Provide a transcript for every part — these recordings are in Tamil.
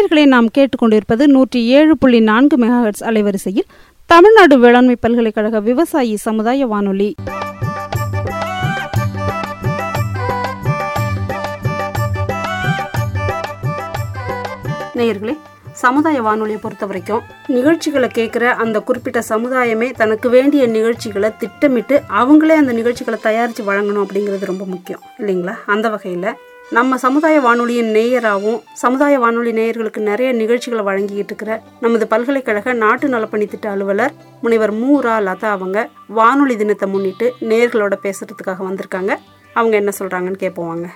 நேயர்களை நாம் கேட்டுக்கொண்டிருப்பது நூற்றி ஏழு புள்ளி நான்கு மெகாஹெட்ஸ் அலைவரிசையில் தமிழ்நாடு வேளாண்மை பல்கலைக்கழக விவசாயி சமுதாய வானொலி நேயர்களே சமுதாய வானொலியை பொறுத்த வரைக்கும் நிகழ்ச்சிகளை கேட்குற அந்த குறிப்பிட்ட சமுதாயமே தனக்கு வேண்டிய நிகழ்ச்சிகளை திட்டமிட்டு அவங்களே அந்த நிகழ்ச்சிகளை தயாரித்து வழங்கணும் அப்படிங்கிறது ரொம்ப முக்கியம் இல்லைங்களா அந்த வகையில் நம்ம சமுதாய வானொலியின் நேயராகவும் சமுதாய வானொலி நேயர்களுக்கு நிறைய நிகழ்ச்சிகளை வழங்கிக்கிட்டு இருக்கிற நமது பல்கலைக்கழக நாட்டு நலப்பணி திட்ட அலுவலர் முனைவர் மூரா லதா அவங்க வானொலி தினத்தை முன்னிட்டு நேயர்களோட பேசுறதுக்காக வந்திருக்காங்க அவங்க என்ன சொல்றாங்கன்னு கேட்போம் வாங்க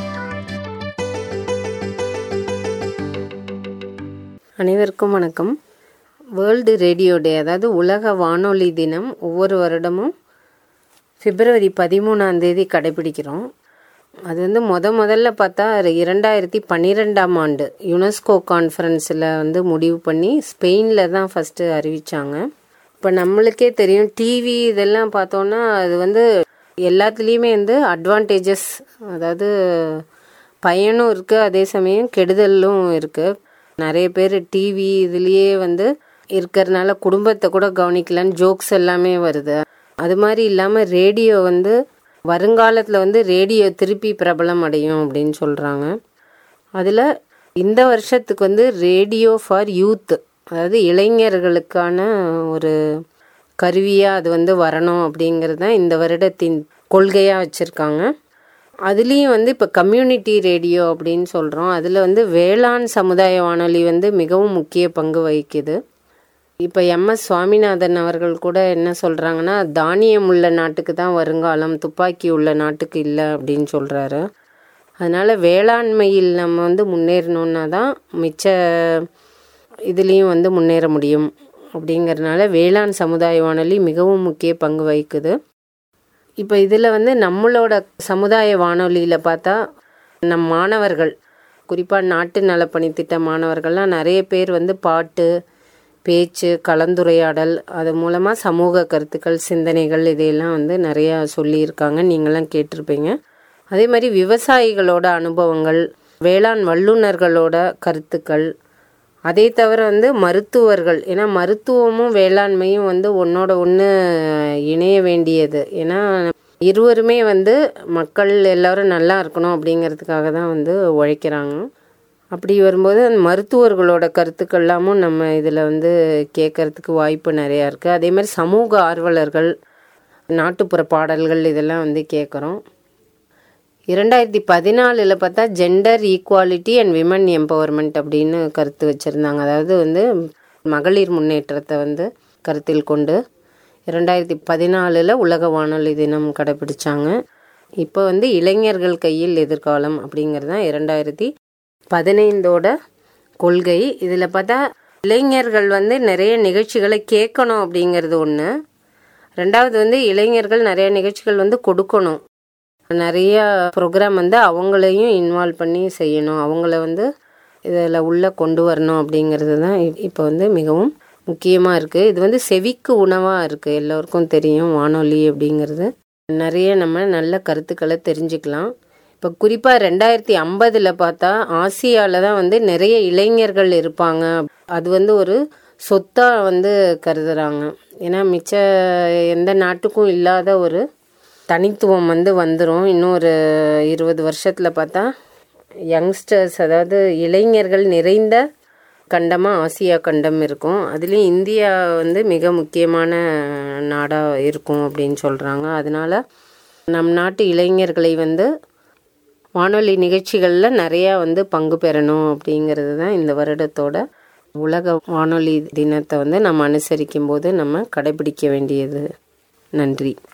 அனைவருக்கும் வணக்கம் வேர்ல்டு ரேடியோ டே அதாவது உலக வானொலி தினம் ஒவ்வொரு வருடமும் பிப்ரவரி பதிமூணாம் தேதி கடைபிடிக்கிறோம் அது வந்து முத முதல்ல பார்த்தா இரண்டாயிரத்தி பன்னிரெண்டாம் ஆண்டு யுனெஸ்கோ கான்ஃபரன்ஸில் வந்து முடிவு பண்ணி ஸ்பெயினில் தான் ஃபஸ்ட்டு அறிவித்தாங்க இப்போ நம்மளுக்கே தெரியும் டிவி இதெல்லாம் பார்த்தோன்னா அது வந்து எல்லாத்துலேயுமே வந்து அட்வான்டேஜஸ் அதாவது பயனும் இருக்குது அதே சமயம் கெடுதலும் இருக்குது நிறைய பேர் டிவி இதுலேயே வந்து இருக்கிறதுனால குடும்பத்தை கூட கவனிக்கலன்னு ஜோக்ஸ் எல்லாமே வருது அது மாதிரி இல்லாமல் ரேடியோ வந்து வருங்காலத்தில் வந்து ரேடியோ திருப்பி பிரபலம் அடையும் அப்படின்னு சொல்கிறாங்க அதில் இந்த வருஷத்துக்கு வந்து ரேடியோ ஃபார் யூத் அதாவது இளைஞர்களுக்கான ஒரு கருவியாக அது வந்து வரணும் அப்படிங்கிறது தான் இந்த வருடத்தின் கொள்கையாக வச்சுருக்காங்க அதுலேயும் வந்து இப்போ கம்யூனிட்டி ரேடியோ அப்படின்னு சொல்கிறோம் அதில் வந்து வேளாண் சமுதாய வானொலி வந்து மிகவும் முக்கிய பங்கு வகிக்குது இப்போ எம்எஸ் சுவாமிநாதன் அவர்கள் கூட என்ன சொல்கிறாங்கன்னா தானியம் உள்ள நாட்டுக்கு தான் வருங்காலம் துப்பாக்கி உள்ள நாட்டுக்கு இல்லை அப்படின்னு சொல்கிறாரு அதனால் வேளாண்மையில் நம்ம வந்து முன்னேறணுன்னா தான் மிச்ச இதுலேயும் வந்து முன்னேற முடியும் அப்படிங்கிறதுனால வேளாண் சமுதாய வானொலி மிகவும் முக்கிய பங்கு வகிக்குது இப்போ இதில் வந்து நம்மளோட சமுதாய வானொலியில் பார்த்தா நம் மாணவர்கள் குறிப்பாக நாட்டு நலப்பணி திட்ட மாணவர்கள்லாம் நிறைய பேர் வந்து பாட்டு பேச்சு கலந்துரையாடல் அது மூலமாக சமூக கருத்துக்கள் சிந்தனைகள் இதையெல்லாம் வந்து நிறையா சொல்லியிருக்காங்க நீங்களாம் கேட்டிருப்பீங்க அதே மாதிரி விவசாயிகளோட அனுபவங்கள் வேளாண் வல்லுநர்களோட கருத்துக்கள் அதே தவிர வந்து மருத்துவர்கள் ஏன்னா மருத்துவமும் வேளாண்மையும் வந்து ஒன்றோட ஒன்று இணைய வேண்டியது ஏன்னா இருவருமே வந்து மக்கள் எல்லாரும் நல்லா இருக்கணும் அப்படிங்கிறதுக்காக தான் வந்து உழைக்கிறாங்க அப்படி வரும்போது அந்த மருத்துவர்களோட கருத்துக்கள்லாமும் நம்ம இதில் வந்து கேட்கறதுக்கு வாய்ப்பு நிறையா இருக்குது அதே மாதிரி சமூக ஆர்வலர்கள் நாட்டுப்புற பாடல்கள் இதெல்லாம் வந்து கேட்குறோம் இரண்டாயிரத்தி பதினாலில் பார்த்தா gender equality and women empowerment அப்படின்னு கருத்து வச்சுருந்தாங்க அதாவது வந்து மகளிர் முன்னேற்றத்தை வந்து கருத்தில் கொண்டு இரண்டாயிரத்தி பதினாலில் உலக வானொலி தினம் கடைபிடிச்சாங்க இப்போ வந்து இளைஞர்கள் கையில் எதிர்காலம் அப்படிங்கிறது தான் இரண்டாயிரத்தி பதினைந்தோட கொள்கை இதில் பார்த்தா இளைஞர்கள் வந்து நிறைய நிகழ்ச்சிகளை கேட்கணும் அப்படிங்கிறது ஒன்று ரெண்டாவது வந்து இளைஞர்கள் நிறைய நிகழ்ச்சிகள் வந்து கொடுக்கணும் நிறைய ப்ரோக்ராம் வந்து அவங்களையும் இன்வால்வ் பண்ணி செய்யணும் அவங்கள வந்து இதில் உள்ளே கொண்டு வரணும் அப்படிங்கிறது தான் இப்போ வந்து மிகவும் முக்கியமாக இருக்குது இது வந்து செவிக்கு உணவாக இருக்குது எல்லோருக்கும் தெரியும் வானொலி அப்படிங்கிறது நிறைய நம்ம நல்ல கருத்துக்களை தெரிஞ்சுக்கலாம் இப்போ குறிப்பாக ரெண்டாயிரத்தி ஐம்பதில் பார்த்தா ஆசியாவில் தான் வந்து நிறைய இளைஞர்கள் இருப்பாங்க அது வந்து ஒரு சொத்தாக வந்து கருதுகிறாங்க ஏன்னா மிச்ச எந்த நாட்டுக்கும் இல்லாத ஒரு தனித்துவம் வந்து வந்துடும் இன்னும் ஒரு இருபது வருஷத்தில் பார்த்தா யங்ஸ்டர்ஸ் அதாவது இளைஞர்கள் நிறைந்த கண்டமாக ஆசியா கண்டம் இருக்கும் அதுலேயும் இந்தியா வந்து மிக முக்கியமான நாடாக இருக்கும் அப்படின்னு சொல்கிறாங்க அதனால் நம் நாட்டு இளைஞர்களை வந்து வானொலி நிகழ்ச்சிகளில் நிறையா வந்து பங்கு பெறணும் அப்படிங்கிறது தான் இந்த வருடத்தோட உலக வானொலி தினத்தை வந்து நம்ம அனுசரிக்கும் போது நம்ம கடைபிடிக்க வேண்டியது நன்றி